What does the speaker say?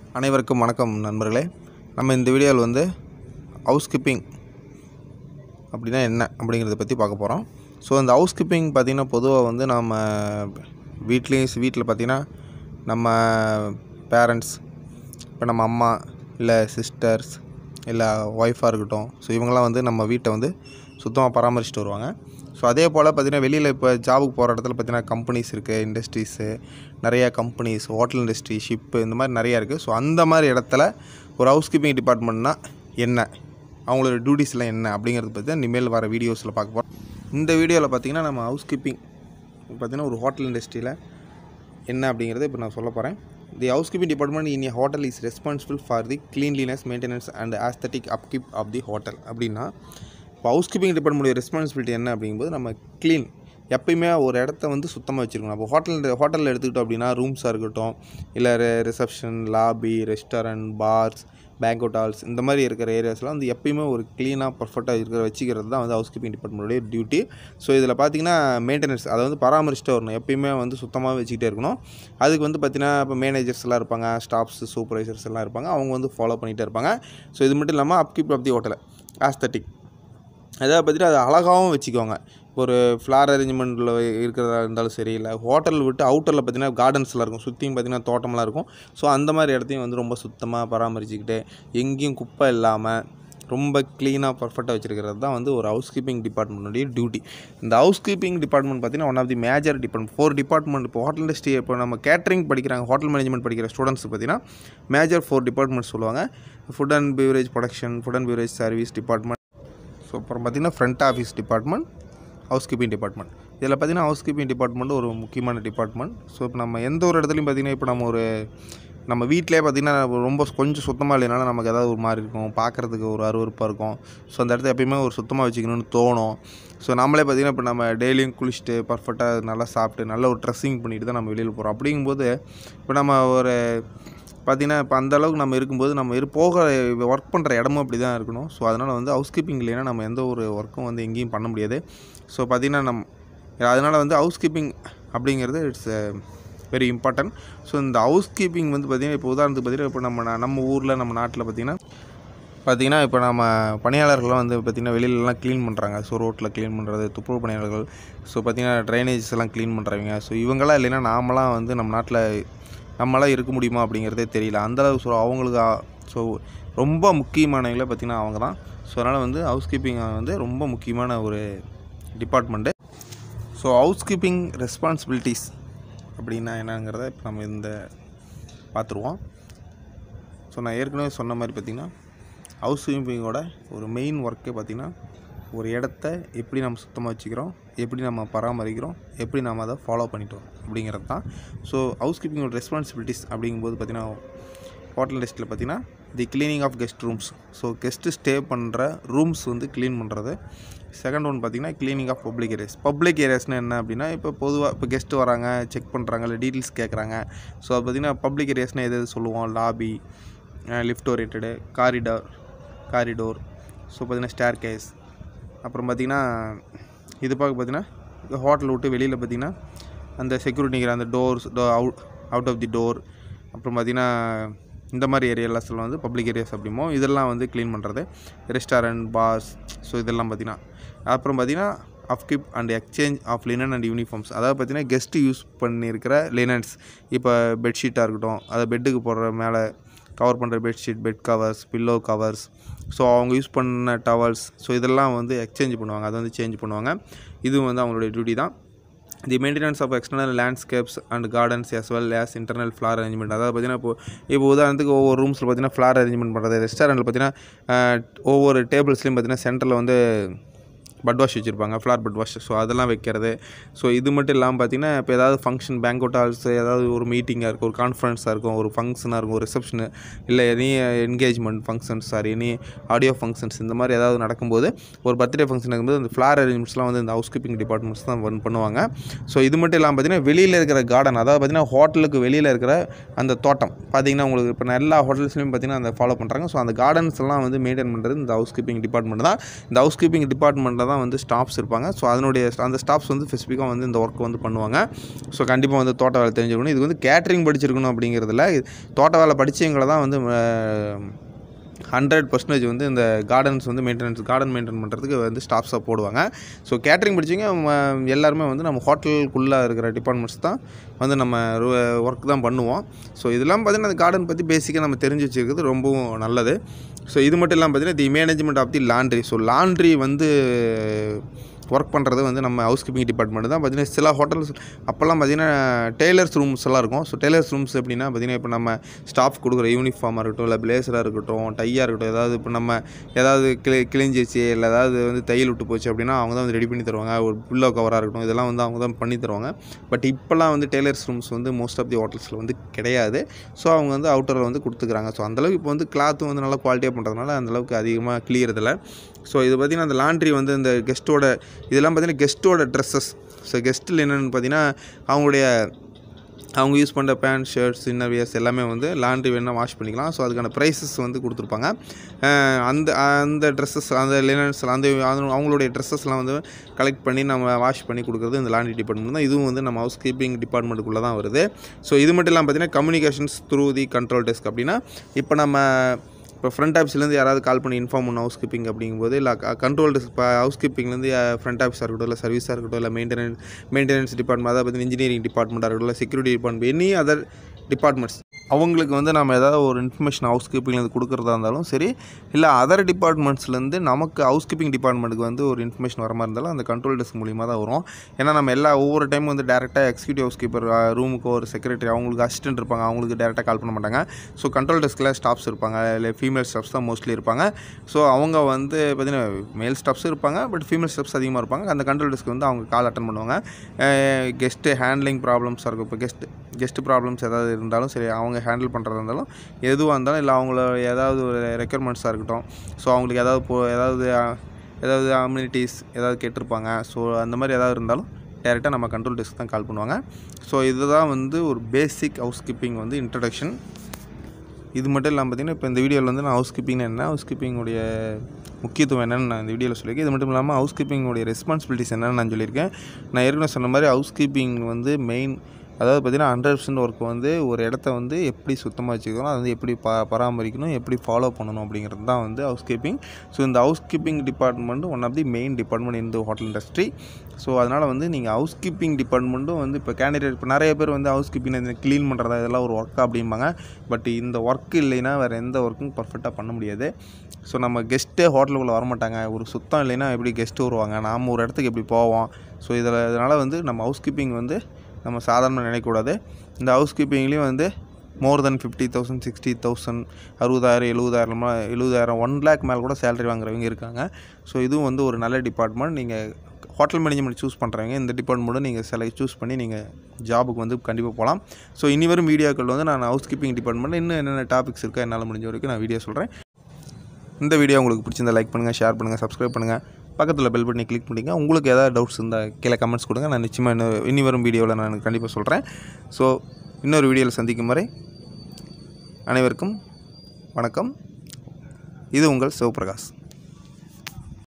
அனைவருக்கும் வணக்கம் நண்பர்களே நம்ம இந்த வீடியோவில் வந்து ஹவுஸ் கீப்பிங் அப்படின்னா என்ன அப்படிங்கிறத பற்றி பார்க்க போகிறோம் ஸோ இந்த ஹவுஸ் கீப்பிங் பார்த்திங்கன்னா பொதுவாக வந்து நம்ம வீட்லேயும் வீட்டில் பார்த்திங்கன்னா நம்ம பேரண்ட்ஸ் இப்போ நம்ம அம்மா இல்லை சிஸ்டர்ஸ் இல்லை ஒய்ஃபாக இருக்கட்டும் ஸோ இவங்கெல்லாம் வந்து நம்ம வீட்டை வந்து சுத்தமாக பராமரிச்சுட்டு வருவாங்க ஸோ அதே போல் பார்த்திங்கன்னா வெளியில் இப்போ ஜாபுக்கு போகிற இடத்துல பார்த்திங்கன்னா கம்பெனிஸ் இருக்குது இண்டஸ்ட்ரீஸு நிறைய கம்பெனிஸ் ஹோட்டல் இண்டஸ்ட்ரி ஷிப்பு இந்த மாதிரி நிறையா இருக்குது ஸோ அந்த மாதிரி இடத்துல ஒரு ஹவுஸ் கீப்பிங் டிபார்ட்மெண்ட்னா என்ன அவங்களோட டியூட்டிஸ்லாம் என்ன அப்படிங்கிறத பற்றி தான் இனிமேல் வர வீடியோஸில் பார்க்க போகிறோம் இந்த வீடியோவில் பார்த்திங்கன்னா நம்ம ஹவுஸ் கீப்பிங் பார்த்திங்கன்னா ஒரு ஹோட்டல் இண்டஸ்ட்ரியில் என்ன அப்படிங்கிறத இப்போ நான் சொல்ல போகிறேன் the housekeeping department in a hotel is responsible for the cleanliness maintenance and aesthetic upkeep of the hotel அப்படின்னா இப்போ ஹவுஸ் கீப்பிங் டிபார்ட்மெண்ட் ரெஸ்பான்சிபிலிட்டி என்ன அப்படிங்கும்போது நம்ம க்ளீன் எப்பயுமே ஒரு இடத்த வந்து சுத்தமாக வச்சுருக்கணும் அப்போ ஹோட்டல் ஹோட்டலில் எடுத்துக்கிட்டோம் அப்படின்னா ரூம்ஸாக இருக்கட்டும் இல்லை reception lobby restaurant bars banquet halls இந்த மாதிரி இருக்கிற ஏரியாஸ்லாம் வந்து எப்பயுமே ஒரு க்ளீனாக பர்ஃபெக்டாக இருக்கிற வச்சுக்கிறது தான் வந்து ஹவுஸ் கீப்பிங் டிபார்ட்மெண்ட்டுடைய டியூட்டி ஸோ இதில் பார்த்தீங்கன்னா மெயின்டெனன்ஸ் அதை வந்து பராமரிச்சுட்டே வரணும் எப்பயுமே வந்து சுத்தமாக வச்சுக்கிட்டே இருக்கணும் அதுக்கு வந்து பார்த்தீங்கன்னா இப்போ மேனேஜர்ஸ் எல்லாம் இருப்பாங்க ஸ்டாஃப்ஸ் சூப்பர்வைசர்ஸ் எல்லாம் இருப்பாங்க அவங்க வந்து ஃபாலோ பண்ணிகிட்டே இருப்பாங்க ஸோ இது மட்டும் இல்லாமல் upkeep of the hotel aesthetic அதாவது பார்த்துட்டு அதை அழகாகவும் வச்சுக்குவாங்க ஒரு ஃப்ளார் அரேஞ்ச்மெண்ட்டில் இருக்கிறதா இருந்தாலும் சரி இல்லை ஹோட்டல் விட்டு அவுட்டரில் பார்த்தீங்கன்னா கார்டன்ஸ்லாம் இருக்கும் சுற்றியும் பார்த்தீங்கன்னா தோட்டம்லாம் இருக்கும் ஸோ அந்த மாதிரி இடத்தையும் வந்து ரொம்ப சுத்தமாக பராமரிச்சுக்கிட்டு எங்கேயும் குப்பை இல்லாமல் ரொம்ப க்ளீனாக பர்ஃபெக்டாக வச்சுருக்கிறது தான் வந்து ஒரு ஹவுஸ் கீப்பிங் டிபார்ட்மெண்ட்டுடைய டியூட்டி இந்த ஹவுஸ் கீப்பிங் டிபார்ட்மெண்ட் பார்த்தீங்கன்னா one of the major department four department இப்போ ஹோட்டல் இண்டஸ்ட்ரி இப்போ நம்ம கேட்டரிங் படிக்கிறாங்க ஹோட்டல் மேனேஜ்மெண்ட் படிக்கிற ஸ்டூடெண்ட்ஸ் பார்த்தீங்கன்னா மேஜர் ஃபோர் டிபார்ட்மெண்ட் சொல்லுவாங்க food and beverage production food and beverage service department so அப்புறம் பார்த்திங்கன்னா front office department housekeeping department இதில் பார்த்திங்கன்னா ஹவுஸ் கீப்பிங் டிபார்ட்மெண்ட் ஒரு முக்கியமான டிபார்ட்மெண்ட் ஸோ இப்போ நம்ம எந்த ஒரு இடத்துலையும் பார்த்திங்கன்னா இப்போ நம்ம ஒரு நம்ம வீட்டிலே பார்த்திங்கன்னா ரொம்ப கொஞ்சம் சுத்தமாக இல்லைனாலும் நமக்கு ஏதாவது ஒரு மாதிரி இருக்கும் பார்க்குறதுக்கு ஒரு அருவருப்பாக இருக்கும் ஸோ அந்த இடத்த எப்பயுமே ஒரு சுத்தமாக வச்சுக்கணும்னு தோணும் ஸோ நம்மளே பார்த்திங்கன்னா இப்போ நம்ம டெய்லியும் குளிச்சுட்டு பர்ஃபெக்டாக நல்லா சாப்பிட்டு நல்ல ஒரு ட்ரெஸ்ஸிங் பண்ணிட்டு தான் நம்ம வெளியில் போகிறோம் அப்படிங்கும்போது இப்போ நம்ம ஒரு பார்த்திங்கன்னா இப்போ அந்த அளவுக்கு நம்ம இருக்கும்போது நம்ம இரு போக ஒர்க் பண்ணுற இடமும் அப்படி தான் இருக்கணும் ஸோ அதனால் வந்து ஹவுஸ் கீப்பிங் இல்லைன்னா நம்ம எந்த ஒரு ஒர்க்கும் வந்து எங்கேயும் பண்ண முடியாது ஸோ பார்த்திங்கன்னா நம் அதனால் வந்து ஹவுஸ் கீப்பிங் அப்படிங்கிறது இட்ஸ் வெரி இம்பார்ட்டன்ட் ஸோ இந்த ஹவுஸ் கீப்பிங் வந்து பார்த்திங்கன்னா இப்போ உதாரணத்துக்கு பார்த்திங்கன்னா இப்போ நம்ம நா- நம்ம ஊரில் நம்ம நாட்டில் பார்த்திங்கன்னா பார்த்திங்கன்னா இப்போ நம்ம பணியாளர்கள்லாம் வந்து பார்த்திங்கன்னா வெளியிலலாம் க்ளீன் பண்ணுறாங்க ஸோ ரோட்டில் க்ளீன் பண்ணுறது துப்புரவு பணியாளர்கள் ஸோ பார்த்திங்கன்னா ட்ரைனேஜஸ் எல்லாம் க்ளீன் பண்ணுறவங்க ஸோ இவங்களாம் இல்லைன்னா நாமலாம் வந்து நம்ம நாட்டில் நம்மளாம் இருக்க முடியுமா அப்படிங்கிறதே தெரியல அந்தளவுக்கு ஸோ அவங்களுக்கு ஸோ ரொம்ப முக்கியமானவங்கள பார்த்திங்கன்னா அவங்க தான் ஸோ அதனால் வந்து ஹவுஸ் கீப்பிங் வந்து ரொம்ப முக்கியமான ஒரு department so housekeeping responsibilities அப்படின்னா என்னங்கிறத இப்போ நம்ம இந்த பார்த்துருவோம் ஸோ நான் ஏற்கனவே சொன்ன மாதிரி பார்த்திங்கன்னா ஹவுஸ் கீப்பிங்கோட ஒரு மெயின் ஒர்க்கே பார்த்திங்கன்னா ஒரு இடத்த எப்படி நம்ம சுத்தமாக வச்சுக்கிறோம் எப்படி நம்ம பராமரிக்கிறோம் எப்படி நம்ம அதை ஃபாலோ பண்ணிட்டோம் அப்படிங்கிறது தான் ஸோ ஹவுஸ் கீப்பிங்கோட ரெஸ்பான்சிபிலிட்டிஸ் அப்படிங்கும்போது பார்த்திங்கன்னா ஹோட்டல் இண்டஸ்ட்ரியில் பார்த்தீங்கன்னா the cleaning of guest rooms so guest stay பண்ணுற ரூம்ஸ் வந்து க்ளீன் பண்ணுறது செகண்ட் ஒன் பார்த்தீங்கன்னா cleaning of public areas public ஏரியாஸ்னு என்ன அப்படின்னா இப்போ பொதுவாக இப்போ கெஸ்ட்டு வராங்க செக் பண்ணுறாங்க இல்லை டீட்டெயில்ஸ் கேட்குறாங்க ஸோ அது பார்த்திங்கன்னா பப்ளிக் ஏரியாஸ்னால் எது எது சொல்லுவோம் லாபி லிஃப்ட் ஓரியன்டு காரிடார் காரிடோர் ஸோ பார்த்திங்கன்னா ஸ்டேர் கேஸ் அப்புறம் பார்த்திங்கன்னா இது பார்க்க பார்த்திங்கன்னா ஹோட்டல் விட்டு வெளியில் பார்த்திங்கன்னா அந்த செக்யூரிட்டிங்கிற அந்த doors out out of the door அப்புறம் பார்த்திங்கன்னா இந்த மாதிரி ஏரியாலாம் வந்து பப்ளிக் ஏரியாஸ் அப்படிமோ இதெல்லாம் வந்து க்ளீன் பண்ணுறது ரெஸ்டாரண்ட் பார்ஸ் ஸோ இதெல்லாம் பார்த்திங்கன்னா அப்புறம் பார்த்திங்கன்னா upkeep and exchange of linen and uniforms அதாவது பார்த்திங்கன்னா கெஸ்ட்டு யூஸ் பண்ணியிருக்கிற லினன்ஸ் இப்போ பெட்ஷீட்டாக இருக்கட்டும் அதை பெட்டுக்கு போடுற மேலே கவர் பண்ணுற bedsheet bed covers pillow covers so அவங்க யூஸ் பண்ண டவல்ஸ் ஸோ இதெல்லாம் வந்து எக்ஸ்சேஞ்ச் பண்ணுவாங்க அதை வந்து சேஞ்ச் பண்ணுவாங்க இதுவும் வந்து அவங்களுடைய டியூட்டி தான் the maintenance of external landscapes and gardens as well as internal flower arrangement அதாவது பார்த்தீங்கன்னா இப்போ இப்போ உதாரணத்துக்கு ஒவ்வொரு ரூம்ஸில் பார்த்தீங்கன்னா ஃப்ளார் அரேஞ்ச்மெண்ட் பண்ணுறது ரெஸ்டாரண்ட்டில் பார்த்தீங்கன்னா ஒவ்வொரு டேபிள்ஸ்லையும் பார்த்தீங்கன்னா சென்டரில் வந்து பட் வாஷ் வச்சுருப்பாங்க ஃப்ளார் பட் வாஷ் ஸோ அதெல்லாம் வைக்கிறது ஸோ இது மட்டும் இல்லாமல் பார்த்தீங்கன்னா இப்போ ஏதாவது ஃபங்க்ஷன் பேங்க்அவுட் ஹால்ஸ் ஏதாவது ஒரு மீட்டிங்காக இருக்கும் ஒரு கான்ஃபரன்ஸாக இருக்கும் ஒரு ஃபங்க்ஷனாக இருக்கும் ஒரு ரிசப்ஷனு இல்லை any engagement functions sir any audio functions இந்த மாதிரி ஏதாவது நடக்கும்போது ஒரு பர்த்டே ஃபங்க்ஷன் இருக்கும்போது அந்த ஃப்ளார் அரேஞ்ச்மெண்ட்ஸ்லாம் வந்து இந்த ஹவுஸ் கீப்பிங் டிபார்ட்மெண்ட்ஸ் தான் ரன் பண்ணுவாங்க ஸோ இது மட்டும் இல்லாமல் பார்த்தீங்கன்னா வெளியில் இருக்கிற கார்டன் அதாவது பார்த்தீங்கன்னா ஹோட்டலுக்கு வெளியில் இருக்கிற அந்த தோட்டம் பார்த்தீங்கன்னா உங்களுக்கு இப்போ எல்லா ஹோட்டல்ஸ்லையும் பார்த்தீங்கன்னா அந்த ஃபாலோ பண்ணுறாங்க ஸோ அந்த கார்டன்ஸ் எல்லாம் வந்து மெயின்டைன் பண்ணுறது இந்த ஹவுஸ் கீப்பிங் டிபார்ட்மெண்ட் தான் இந்த ஹவுஸ் கீப்பிங் டிபார்ட்மெண்ட்டில் தான் வந்து ஸ்டாஃப்ஸ் இருப்பாங்க ஸோ அதனுடைய அந்த ஸ்டாஃப்ஸ் வந்து ஸ்பெசிஃபிக்காக வந்து இந்த ஒர்க் வந்து பண்ணுவாங்க ஸோ கண்டிப்பாக வந்து தோட்ட வேலை தெரிஞ்சிருக்கணும் இது வந்து கேட்ரிங் படிச்சிருக்கணும் அப்படிங்கிறதுல இது தோட்ட வேலை படித்தவங்களை தான் வந்து ஹண்ட்ரட் பர்சன்டேஜ் வந்து இந்த கார்டன்ஸ் வந்து மெயின்டெனன்ஸ் கார்டன் மெயின்டைன் பண்ணுறதுக்கு வந்து ஸ்டாஃப்ஸாக போடுவாங்க ஸோ கேட்ரிங் படிச்சவங்க ம- எல்லாருமே வந்து நம்ம ஹோட்டலுக்குள்ளே இருக்கிற டிபார்ட்மெண்ட்ஸ் தான் வந்து நம்ம ஒர்க் தான் பண்ணுவோம் ஸோ இதெல்லாம் பார்த்தீங்கன்னா அந்த கார்டன் பற்றி பேசிக்காக நம்ம தெரிஞ்சு வச்சுருக்கிறது ரொம்பவும் நல்லது ஸோ இது மட்டும் இல்லாமல் பார்த்தீங்கன்னா the management of the laundry so laundry வந்து ஒர்க் பண்ணுறது வந்து நம்ம ஹவுஸ் கீப்பிங் டிபார்ட்மெண்ட் தான் பார்த்தீங்கன்னா சில ஹோட்டல்ஸ் அப்போல்லாம் பார்த்தீங்கன்னா டெய்லர்ஸ் ரூம்ஸ் எல்லாம் இருக்கும் ஸோ டெய்லர்ஸ் ரூம்ஸ் எப்படின்னா பார்த்தீங்கன்னா இப்போ நம்ம ஸ்டாஃப் கொடுக்குற யூனிஃபார்மாக இருக்கட்டும் இல்லை பிளேசராக இருக்கட்டும் டையாக இருக்கட்டும் ஏதாவது இப்போ நம்ம ஏதாவது கிளி கிழிஞ்சிச்சு இல்லை ஏதாவது வந்து தையல் விட்டு போச்சு அப்படின்னா அவங்க தான் வந்து ரெடி பண்ணி தருவாங்க ஒரு பில்லோ கவராக இருக்கட்டும் இதெல்லாம் வந்து அவங்க தான் பண்ணி தருவாங்க பட் இப்போல்லாம் வந்து டெய்லர்ஸ் ரூம்ஸ் வந்து மோஸ்ட் ஆஃப் தி ஹோட்டல்ஸில் வந்து கிடையாது ஸோ அவங்க வந்து அவுட்டரில் வந்து கொடுத்துக்கிறாங்க ஸோ அந்தளவுக்கு இப்போ வந்து கிளாத்தும் வந்து நல்லா குவாலிட்டியாக பண்ணுறதுனால அந்தளவுக்கு அதிகமாக கிளியறதில்ல ஸோ இது பார்த்திங்கன்னா அந்த லாண்ட்ரி வந்து இந்த கெஸ்ட்டோட இதெல்லாம் பார்த்திங்கன்னா கெஸ்ட்டோட ட்ரெஸ்ஸஸ் ஸோ கெஸ்ட்டில் என்னென்னு பார்த்தீங்கன்னா அவங்களுடைய அவங்க யூஸ் பண்ணுற பேண்ட் ஷர்ட்ஸ் இன்னர் வியர்ஸ் எல்லாமே வந்து லாண்ட்ரி வேணால் வாஷ் பண்ணிக்கலாம் ஸோ அதுக்கான ப்ரைஸஸ் வந்து கொடுத்துருப்பாங்க அஹ் அந்த அந்த ட்ரெஸ்ஸஸ் அந்த லினன்ஸ் அந்த அது- அவங்களுடைய ட்ரெஸ்ஸஸ்லாம் வந்து கலெக்ட் பண்ணி நம்ம வாஷ் பண்ணி கொடுக்குறது இந்த லாண்ட்ரி டிபார்ட்மெண்ட் தான் இதுவும் வந்து நம்ம ஹவுஸ் கீப்பிங் டிபார்ட்மெண்ட்டுக்குள்ளே தான் வருது ஸோ இது மட்டும் இல்லாமல் பார்த்தீங்கன்னா communications through the control desk அப்படின்னா இப்போ நம்ம இப்போ ஃப்ரண்ட் ஆஃபீஸ்லேருந்து யாராவது கால் பண்ணி இன்ஃபார்ம் பண்ண ஹவுஸ் கீப்பிங் அப்படிங்கும்போது இல்லை கண்ட்ரோல் டெஸ்க் இப்போ ஹவுஸ் கீப்பிங்லேருந்து ஃப்ரண்ட் ஆஃபீஸாக இருக்கட்டும் இல்லை சர்வீஸாக இருக்கட்டும் இல்லை மெயின்டெனன்ஸ் மெயின்டெனன்ஸ் டிபார்ட்மெண்ட் அதாவது பார்த்தீங்கன்னா இன்ஜினியரிங் டிபார்ட்மெண்ட்டாக இருக்கட்டும் இல்லை security department any other departments அவங்களுக்கு வந்து நம்ம ஏதாவது ஒரு இன்ஃபர்மேஷன் ஹவுஸ் கீப்பிங்லேருந்து கொடுக்குறதா இருந்தாலும் சரி இல்லை அதர் டிபார்ட்மெண்ட்ஸ்லேருந்து நமக்கு ஹவுஸ் கீப்பிங் டிபார்ட்மெண்ட்டுக்கு வந்து ஒரு இன்ஃபர்மேஷன் வர மாதிரி இருந்தாலும் அந்த கண்ட்ரோல் டெஸ்க் மூலியமாக தான் வரும் ஏன்னா நம்ம எல்லா ஒவ்வொரு டைம் வந்து டேரெக்டாக எக்ஸிக்யூட்டிவ் ஹவுஸ் கீப்பர் ரூமுக்கு ஒரு செக்ரட்டரி அவங்களுக்கு அசிஸ்டன்ட் இருப்பாங்க அவங்களுக்கு டேரெக்டாக கால் பண்ண மாட்டாங்க ஸோ கண்ட்ரோல் டெஸ்கில் ஸ்டாஃப்ஸ் இருப்பாங்க இல்லை ஃபீமேல் ஸ்டாஃப்ஸ் தான் மோஸ்ட்லி இருப்பாங்க ஸோ அவங்க வந்து பார்த்தீங்கன்னா மேல் ஸ்டாஃப்ஸும் இருப்பாங்க பட் ஃபீமேல் ஸ்டாஃப்ஸ் அதிகமாக இருப்பாங்க அந்த கண்ட்ரோல் டெஸ்க் வந்து அவங்க கால் அட்டன் பண்ணுவாங்க கெஸ்ட்டு ஹேண்ட்லிங் ப்ராப்ளம்ஸாக இருக்கும் இப்போ கெஸ்ட் கெஸ்ட் ப்ராப்ளம்ஸ் ஏதாவது இருந்தாலும் சரி அவங்க ஹேண்டில் பண்ணுறதா இருந்தாலும் எதுவாக இருந்தாலும் இல்லை அவங்கள ஏதாவது ஒரு ரெக்யர்மெண்ட்ஸாக இருக்கட்டும் ஸோ அவங்களுக்கு ஏதாவது போ ஏதாவது அஹ், ஏதாவது அம்யூனிட்டிஸ் ஏதாவது கேட்டிருப்பாங்க ஸோ அந்த மாதிரி ஏதாவது இருந்தாலும் டேரெக்டாக நம்ம கண்ட்ரோல் டெஸ்க் தான் கால் பண்ணுவாங்க ஸோ இதுதான் வந்து ஒரு பேசிக் ஹவுஸ் கீப்பிங் வந்து இன்ட்ரடக்ஷன் இது மட்டும் இல்லாமல் பார்த்தீங்கன்னா இப்போ இந்த வீடியோவில் வந்து நான் ஹவுஸ் கீப்பிங் என்ன ஹவுஸ் கீப்பிங்குடைய முக்கியத்துவம் என்னன்னு நான் இந்த வீடியோவில் சொல்லியிருக்கேன் இது மட்டும் இல்லாமல் ஹவுஸ் கீப்பிங்குடைய ரெஸ்பான்சிபிலிட்டிஸ் என்னன்னு நான் சொல்லியிருக்கேன் நான் ஏற்கனவே சொன்ன மாதிரி ஹவுஸ் கீப்பிங் வந்து மெயின் அதாவது பார்த்தீங்கன்னா ஹண்ட்ரட் பர்சன்ட் ஒர்க் வந்து ஒரு இடத்த வந்து எப்படி சுத்தமாக வச்சுக்கணும் அதை வந்து எப்படி ப பராமரிக்கணும் எப்படி ஃபாலோ பண்ணணும் அப்படிங்கிறது தான் வந்து ஹவுஸ் கீப்பிங் ஸோ இந்த housekeeping department one of the main department இந்த ஹோட்டல் இண்டஸ்ட்ரி ஸோ அதனால் வந்து நீங்கள் ஹவுஸ் கீப்பிங் டிபார்ட்மெண்ட்டும் வந்து இப்போ கேண்டிடேட் இப்போ நிறைய பேர் வந்து ஹவுஸ் கீப்பிங் க்ளீன் பண்ணுறதா இதெல்லாம் ஒரு ஒர்க் அப்படிம்பாங்க பட் இந்த ஒர்க் இல்லைன்னா வேறு எந்த ஒர்க்கும் பர்ஃபெக்டாக பண்ண முடியாது ஸோ நம்ம கெஸ்ட்டே ஹோட்டலுக்குள்ளே வரமாட்டாங்க ஒரு சுத்தம் இல்லைன்னா எப்படி கெஸ்ட்டு வருவாங்க நாம் ஒரு இடத்துக்கு எப்படி போவோம் ஸோ இதில் இதனால் வந்து நம்ம ஹவுஸ் கீப்பிங் வந்து நம்ம சாதாரண நினைக்கக்கூடாது இந்த ஹவுஸ் கீப்பிங்லேயும் வந்து more than fifty thousand sixty thousand அறுபதாயிரம் எழுபதாயிரம் எழுபதாயிரம் ஒன் லேக் மேலே கூட சேலரி வாங்குறவங்க இருக்காங்க ஸோ இதுவும் வந்து ஒரு நல்ல டிபார்ட்மெண்ட் நீங்கள் ஹோட்டல் மேனேஜ்மெண்ட் சூஸ் பண்ணுறவங்க இந்த டிபார்ட்மெண்ட்டும் நீங்கள் சில சூஸ் பண்ணி நீங்கள் ஜாபுக்கு வந்து கண்டிப்பாக போகலாம் ஸோ இனி வரும் வீடியோக்கள் வந்து நான் ஹவுஸ் கீப்பிங் டிபார்ட்மெண்ட்டில் இன்னும் என்னென்ன டாபிக்ஸ் இருக்கோ என்னால் முடிஞ்ச வரைக்கும் நான் வீடியோ சொல்கிறேன் இந்த வீடியோ உங்களுக்கு பிடிச்சிருந்தா லைக் பண்ணுங்கள் ஷேர் பண்ணுங்கள் சப்ஸ்கிரைப் பண்ணுங்கள் பக்கத்தில் பெல் பண்ணி கிளிக் பண்ணிங்க உங்களுக்கு ஏதாவது டவுட்ஸ் இருந்தால் கீழே கமெண்ட்ஸ் கொடுங்க நான் நிச்சயமாக இன்னும் இனி வரும் வீடியோவில் நான் கண்டிப்பாக சொல்கிறேன் ஸோ இன்னொரு வீடியோவில் சந்திக்கும் வரை அனைவருக்கும் வணக்கம் இது உங்கள் சிவபிரகாஷ்